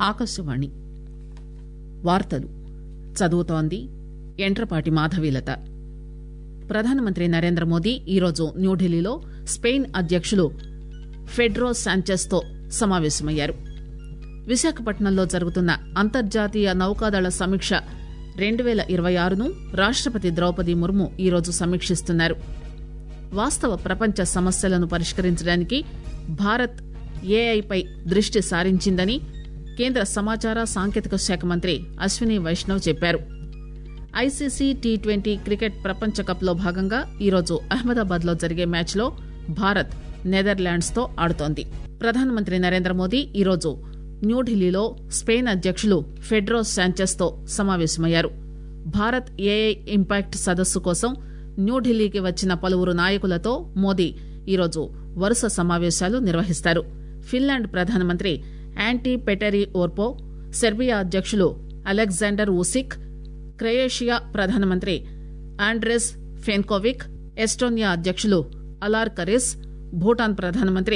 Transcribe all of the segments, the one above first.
ఆకాశవాణి వార్తలు చదువుతోంది ఎంట్రపాటి మాధవీలత ప్రధానమంత్రి నరేంద్ర మోదీ ఈరోజు న్యూఢిల్లీలో స్పెయిన్ అధ్యకులు ఫెడ్రో శాంచెస్ తో సమావేశమయ్యారు విశాఖపట్నంలో జరుగుతున్న అంతర్జాతీయ నౌకాదళ సమీక్ష రెండు పేల ఇరవై ఆరును రాష్టపతి ద్రౌపది ముర్ము ఈరోజు సమీక్షిస్తున్నారు వాస్తవ ప్రపంచ సమస్యలను పరిష్కరించడానికి భారత్ ఏఐపై దృష్టి సారించిందని కేంద్ర సమాచార సాంకేతిక శాఖ మంత్రి అశ్విని వైష్ణవ్ చెప్పారు ఐసీసీ టీ ట్వంటీ క్రికెట్ ప్రపంచ కప్ లో భాగంగా ఈరోజు అహ్మదాబాద్ లో జరిగే మ్యాచ్ లో భారత్ నెదర్లాండ్స్ తో ఆడుతోంది ప్రధానమంత్రి నరేంద్ర మోదీ ఈరోజు న్యూఢిల్లీలో స్పెయిన్ అధ్యకులు ఫెడ్రో శాంచెస్ తో సమావేశమయ్యారు భారత్ ఏఐ ఇంపాక్ట్ సదస్సు కోసం న్యూఢిల్లీకి వచ్చిన పలువురు నాయకులతో మోదీ ఈరోజు వరుస సమావేశాలు నిర్వహిస్తారు ఫిన్లాండ్ ప్రధానమంత్రి యాంటీ పెటరీ ఓర్పో సెర్బియా అధ్యకులు అలెగ్జాండర్ వుసిక్ క్రొయేషియా ప్రధానమంత్రి ఆండ్రెస్ ఫెన్కోవిక్ ఎస్టోనియా అధ్యకులు అలార్ కరిస్ భూటాన్ ప్రధానమంత్రి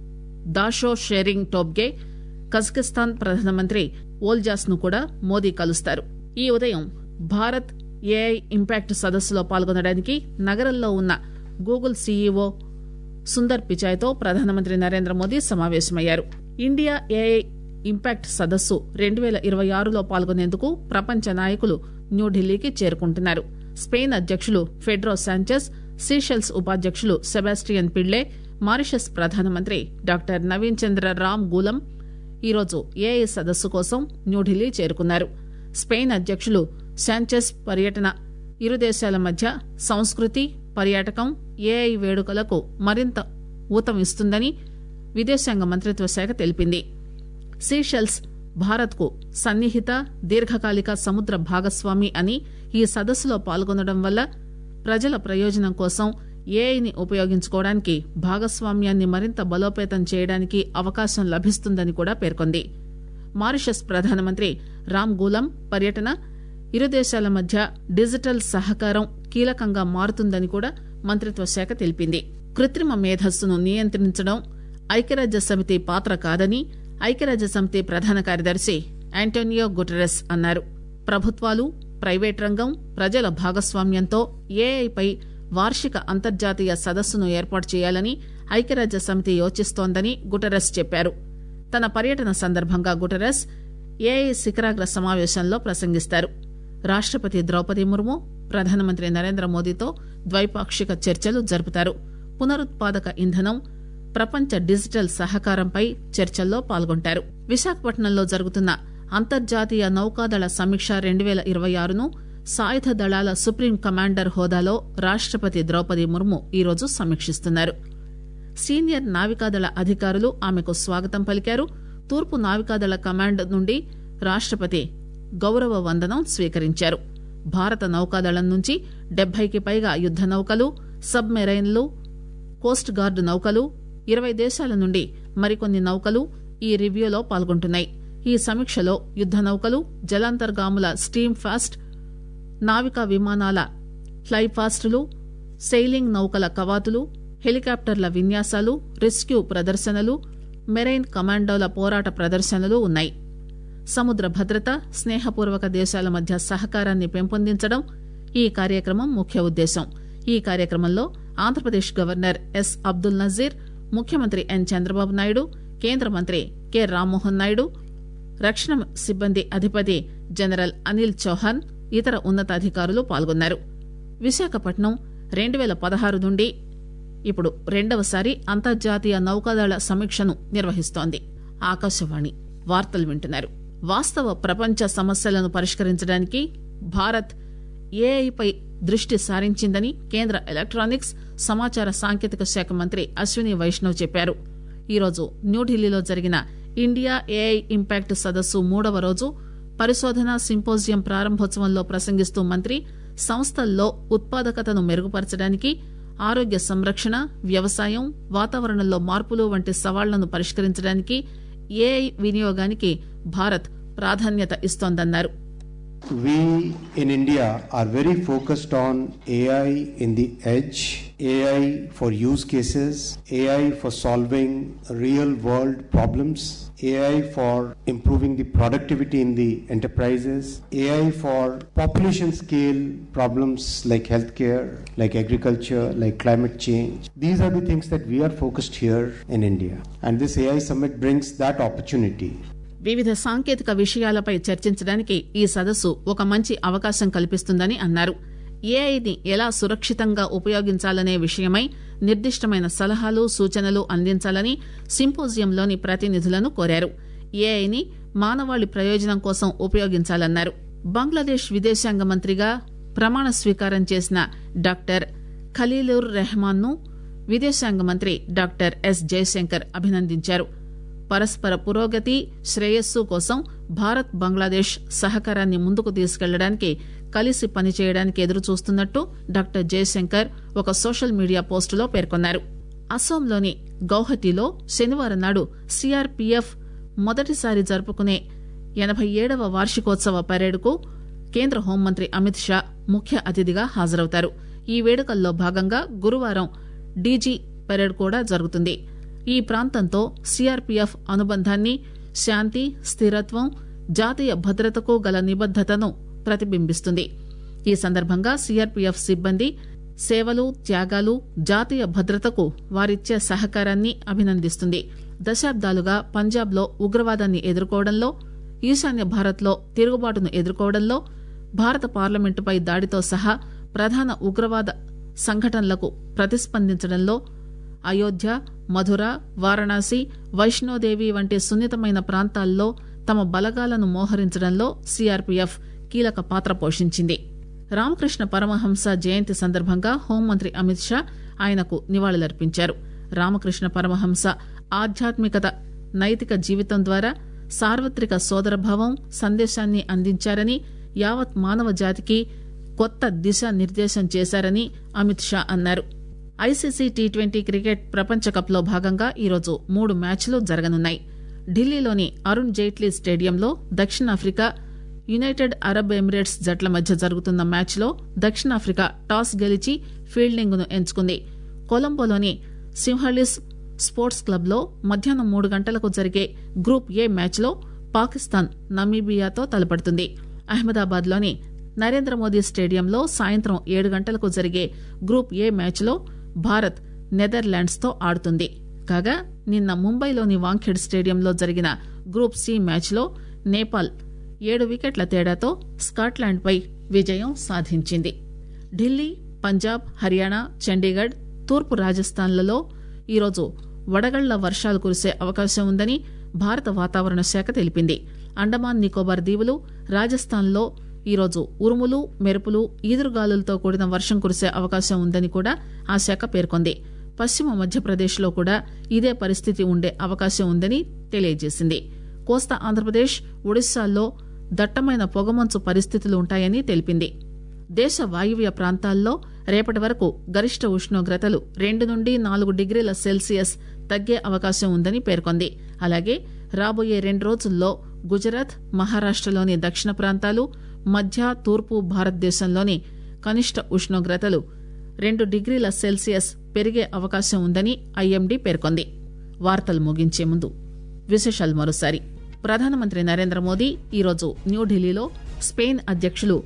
దాషో షేరింగ్ టోబ్గే కజకిస్తాన్ ప్రధానమంత్రి ఓల్జాస్ ను కూడా మోదీ కలుస్తారు ఈ ఉదయం భారత్ ఏఐ ఇంపాక్ట్ సదస్సులో పాల్గొనడానికి నగరంలో ఉన్న గూగుల్ సీఈఓ సుందర్ పిచాయ్తో ప్రధానమంత్రి నరేంద్ర మోదీ సమావేశమయ్యారు ఇండియా ఏఐ ఇంపాక్ట్ సదస్సు రెండు పేల ఇరవై ఆరులో పాల్గొనేందుకు ప్రపంచ నాయకులు న్యూఢిల్లీకి చేరుకుంటున్నారు స్పెయిన్ అధ్యకులు ఫెడ్రో శాంచెస్ సీషెల్స్ ఉపాధ్యకులు సెబాస్టియన్ పిళ్లే మారిషస్ ప్రధానమంత్రి డాక్టర్ నవీన్ చంద్ర రామ్ గూలం ఈరోజు ఏఐ సదస్సు కోసం న్యూఢిల్లీ చేరుకున్నారు స్పెయిన్ అధ్యకులు శాంచెస్ పర్యటన ఇరు దేశాల మధ్య సంస్కృతి పర్యాటకం ఏఐ వేడుకలకు మరింత ఊతమిస్తుందని విదేశాంగ మంత్రిత్వ శాఖ తెలిపింది సీషెల్స్ భారత్ కు సన్నిహిత దీర్ఘకాలిక సముద్ర భాగస్వామి అని ఈ సదస్సులో పాల్గొనడం వల్ల ప్రజల ప్రయోజనం కోసం ఏఐని ఉపయోగించుకోవడానికి భాగస్వామ్యాన్ని మరింత బలోపేతం చేయడానికి అవకాశం లభిస్తుందని కూడా పేర్కొంది మారిషస్ ప్రధానమంత్రి రామ్ గూలం పర్యటన ఇరు దేశాల మధ్య డిజిటల్ సహకారం కీలకంగా మారుతుందని కూడా మంత్రిత్వ శాఖ తెలిపింది కృత్రిమ మేధస్సును నియంత్రించడం ఐక్యరాజ్య సమితి పాత్ర కాదని ఐక్యరాజ్య సమితి ప్రధాన కార్యదర్శి ఆంటోనియో గుటెరస్ అన్నారు ప్రభుత్వాలు ప్రైవేట్ రంగం ప్రజల భాగస్వామ్యంతో ఏఐపై వార్షిక అంతర్జాతీయ సదస్సును ఏర్పాటు చేయాలని ఐక్యరాజ్య సమితి యోచిస్తోందని గుటెరస్ చెప్పారు తన పర్యటన సందర్భంగా గుటెరస్ ఏఐ శిఖరాగ్ర సమావేశంలో ప్రసంగిస్తారు రాష్టపతి ద్రౌపది ముర్ము ప్రధానమంత్రి నరేంద్ర మోదీతో ద్వైపాక్షిక చర్చలు జరుపుతారు పునరుత్పాదక ఇంధనం ప్రపంచ డిజిటల్ సహకారంపై చర్చల్లో పాల్గొంటారు విశాఖపట్నంలో జరుగుతున్న అంతర్జాతీయ నౌకాదళ సమీక్ష రెండు పేల ఇరవై ఆరును సాయుధ దళాల సుప్రీం కమాండర్ హోదాలో రాష్టపతి ద్రౌపది ముర్ము ఈరోజు సమీక్షిస్తున్నారు సీనియర్ నావికాదళ అధికారులు ఆమెకు స్వాగతం పలికారు తూర్పు నావికాదళ కమాండ్ నుండి రాష్టపతి గౌరవ వందనం స్వీకరించారు భారత నౌకాదళం నుంచి డెబ్బైకి పైగా యుద్ద నౌకలు సబ్ మెరైన్లు కోస్ట్ గార్డు నౌకలు ఇరవై దేశాల నుండి మరికొన్ని నౌకలు ఈ రివ్యూలో పాల్గొంటున్నాయి ఈ సమీక్షలో యుద్ద నౌకలు జలాంతర్గాముల స్టీమ్ ఫాస్ట్ నావికా విమానాల ఫ్లైఫాస్టులు సెయిలింగ్ నౌకల కవాతులు హెలికాప్టర్ల విన్యాసాలు రెస్క్యూ ప్రదర్శనలు మెరైన్ కమాండోల పోరాట ప్రదర్శనలు ఉన్నాయి సముద్ర భద్రత స్నేహపూర్వక దేశాల మధ్య సహకారాన్ని పెంపొందించడం ఈ కార్యక్రమం ముఖ్య ఉద్దేశం ఈ కార్యక్రమంలో ఆంధ్రప్రదేశ్ గవర్నర్ ఎస్ అబ్దుల్ నజీర్ ముఖ్యమంత్రి ఎన్ చంద్రబాబు నాయుడు కేంద్ర మంత్రి కె రామ్మోహన్ నాయుడు రక్షణ సిబ్బంది అధిపతి జనరల్ అనిల్ చౌహాన్ ఇతర ఉన్నతాధికారులు పాల్గొన్నారు విశాఖపట్నం రెండు పేల పదహారు నుండి ఇప్పుడు రెండవసారి అంతర్జాతీయ నౌకాదళ సమీక్షను నిర్వహిస్తోంది ఆకాశవాణి వార్తలు వింటున్నారు వాస్తవ ప్రపంచ సమస్యలను పరిష్కరించడానికి భారత్ ఏఐపై దృష్టి సారించిందని కేంద్ర ఎలక్ట్రానిక్స్ సమాచార సాంకేతిక శాఖ మంత్రి అశ్విని వైష్ణవ్ చెప్పారు ఈరోజు న్యూఢిల్లీలో జరిగిన ఇండియా ఏఐ ఇంపాక్ట్ సదస్సు మూడవ రోజు పరిశోధన సింపోజియం ప్రారంభోత్సవంలో ప్రసంగిస్తూ మంత్రి సంస్థల్లో ఉత్పాదకతను మెరుగుపరచడానికి ఆరోగ్య సంరక్షణ వ్యవసాయం వాతావరణంలో మార్పులు వంటి సవాళ్లను పరిష్కరించడానికి ఏఐ వినియోగానికి భారత్ ప్రాధాన్యత ఇస్తోందన్నారు We in India are very focused on AI in the edge, AI for use cases, AI for solving real world problems, AI for improving the productivity in the enterprises, AI for population scale problems like healthcare, like agriculture, like climate change. These are the things that we are focused here in India. And this AI summit brings that opportunity వివిధ సాంకేతిక విషయాలపై చర్చించడానికి ఈ సదస్సు ఒక మంచి అవకాశం కల్పిస్తుందని అన్నారు ఏఐని ఎలా సురక్షితంగా ఉపయోగించాలనే విషయమై నిర్దిష్టమైన సలహాలు సూచనలు అందించాలని సింపోజియంలోని ప్రతినిధులను కోరారు ఏఐని మానవాళి ప్రయోజనం కోసం ఉపయోగించాలన్నారు బంగ్లాదేశ్ విదేశాంగ మంత్రిగా ప్రమాణ స్వీకారం చేసిన డాక్టర్ ఖలీలుర్ రెహమాన్ ను విదేశాంగ మంత్రి డాక్టర్ ఎస్ జయశంకర్ అభినందించారు పరస్పర పురోగతి శ్రేయస్సు కోసం భారత్ బంగ్లాదేశ్ సహకారాన్ని ముందుకు తీసుకెళ్లడానికి కలిసి పనిచేయడానికి ఎదురు చూస్తున్నట్టు డాక్టర్ జయశంకర్ ఒక సోషల్ మీడియా పోస్టులో పేర్కొన్నారు అస్సోంలోని గౌహతిలో శనివారం నాడు సిఆర్పీఎఫ్ మొదటిసారి జరుపుకునే ఎనభై ఏడవ వార్షికోత్సవ పరేడ్కు కేంద్ర హోంమంత్రి అమిత్ షా ముఖ్య అతిథిగా హాజరవుతారు ఈ వేడుకల్లో భాగంగా గురువారం డీజీ పరేడ్ కూడా జరుగుతుంది ఈ ప్రాంతంతో సిఆర్పీఎఫ్ అనుబంధాన్ని శాంతి స్థిరత్వం జాతీయ భద్రతకు గల నిబద్దతను ప్రతిబింబిస్తుంది ఈ సందర్భంగా సిఆర్పీఎఫ్ సిబ్బంది సేవలు త్యాగాలు జాతీయ భద్రతకు వారిచ్చే సహకారాన్ని అభినందిస్తుంది దశాబ్దాలుగా పంజాబ్లో ఉగ్రవాదాన్ని ఎదుర్కోవడంలో ఈశాన్య భారత్లో తిరుగుబాటును ఎదుర్కోవడంలో భారత పార్లమెంటుపై దాడితో సహా ప్రధాన ఉగ్రవాద సంఘటనలకు ప్రతిస్పందించడంలో అయోధ్య మధుర వారణాసి వైష్ణోదేవి వంటి సున్నితమైన ప్రాంతాల్లో తమ బలగాలను మోహరించడంలో సిఆర్పీఎఫ్ కీలక పాత్ర పోషించింది రామకృష్ణ పరమహంస జయంతి సందర్భంగా హోంమంత్రి అమిత్ షా ఆయనకు నివాళులర్పించారు రామకృష్ణ పరమహంస ఆధ్యాత్మికత నైతిక జీవితం ద్వారా సార్వత్రిక సోదరభావం సందేశాన్ని అందించారని యావత్ మానవ జాతికి కొత్త దిశా నిర్దేశం చేశారని అమిత్ షా అన్నారు ఐసీసీ టీ ట్వంటీ క్రికెట్ ప్రపంచ కప్ లో భాగంగా ఈరోజు మూడు మ్యాచ్లు జరగనున్నాయి ఢిల్లీలోని అరుణ్ జైట్లీ స్టేడియంలో దక్షిణాఫ్రికా యునైటెడ్ అరబ్ ఎమిరేట్స్ జట్ల మధ్య జరుగుతున్న మ్యాచ్లో దక్షిణాఫ్రికా టాస్ గెలిచి ఫీల్డింగ్ ను ఎంచుకుంది కొలంబోలోని సింహళిస్ స్పోర్ట్స్ క్లబ్ లో మధ్యాహ్నం మూడు గంటలకు జరిగే గ్రూప్ ఏ మ్యాచ్లో పాకిస్తాన్ నమీబియాతో తలపడుతుంది అహ్మదాబాద్ లోని నరేంద్ర మోదీ స్టేడియంలో సాయంత్రం ఏడు గంటలకు జరిగే గ్రూప్ ఏ మ్యాచ్లో భారత్ నెదర్లాండ్స్ తో ఆడుతుంది కాగా నిన్న ముంబైలోని వాంఖేడ్ స్టేడియంలో జరిగిన గ్రూప్ సి మ్యాచ్లో నేపాల్ ఏడు వికెట్ల తేడాతో స్కాట్లాండ్ పై విజయం సాధించింది ఢిల్లీ పంజాబ్ హర్యానా చండీగఢ్ తూర్పు రాజస్థాన్లలో ఈరోజు వడగళ్ల వర్షాలు కురిసే అవకాశం ఉందని భారత వాతావరణ శాఖ తెలిపింది అండమాన్ నికోబార్ దీవులు రాజస్థాన్లో ఈరోజు ఉరుములు మెరుపులు ఈదురుగాలులతో కూడిన వర్షం కురిసే అవకాశం ఉందని కూడా ఆ శాఖ పేర్కొంది పశ్చిమ మధ్యప్రదేశ్లో కూడా ఇదే పరిస్థితి ఉండే అవకాశం ఉందని తెలియజేసింది కోస్తా ఆంధ్రప్రదేశ్ ఒడిశాల్లో దట్టమైన పొగమంచు పరిస్థితులు ఉంటాయని తెలిపింది దేశ వాయువ్య ప్రాంతాల్లో రేపటి వరకు గరిష్ట ఉష్ణోగ్రతలు రెండు నుండి నాలుగు డిగ్రీల సెల్సియస్ తగ్గే అవకాశం ఉందని పేర్కొంది అలాగే రాబోయే రెండు రోజుల్లో గుజరాత్ మహారాష్టలోని దక్షిణ ప్రాంతాలు మధ్య తూర్పు భారతదేశంలోని కనిష్ట ఉష్ణోగ్రతలు రెండు డిగ్రీల సెల్సియస్ పెరిగే అవకాశం ఉందని ఐఎండీ పేర్కొంది వార్తలు ముగించే ముందు విశేషాలు మరోసారి ప్రధానమంత్రి నరేంద్ర మోదీ ఈరోజు న్యూఢిల్లీలో స్పెయిన్ అధ్యక్షులు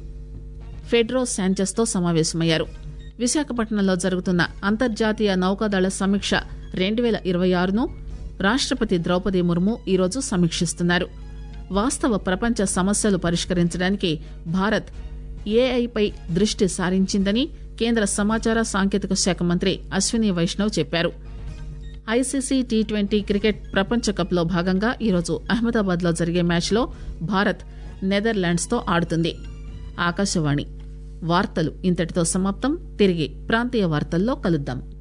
ఫెడ్రో శాంచెస్ తో సమావేశమయ్యారు విశాఖపట్నంలో జరుగుతున్న అంతర్జాతీయ నౌకాదళ సమీక్ష రెండు వేల ఇరవై ఆరును రాష్టపతి ద్రౌపది ముర్ము ఈరోజు సమీక్షిస్తున్నారు వాస్తవ ప్రపంచ సమస్యలు పరిష్కరించడానికి భారత్ ఏఐపై దృష్టి సారించిందని కేంద్ర సమాచార సాంకేతిక శాఖ మంత్రి అశ్విని వైష్ణవ్ చెప్పారు ఐసీసీ టీ ట్వంటీ క్రికెట్ ప్రపంచ కప్ లో భాగంగా ఈరోజు అహ్మదాబాద్ లో జరిగే మ్యాచ్లో భారత్ నెదర్లాండ్స్ తో ఆడుతుంది ఆకాశవాణి వార్తలు ఇంతటితో సమాప్తం తిరిగి ప్రాంతీయ వార్తల్లో కలుద్దాం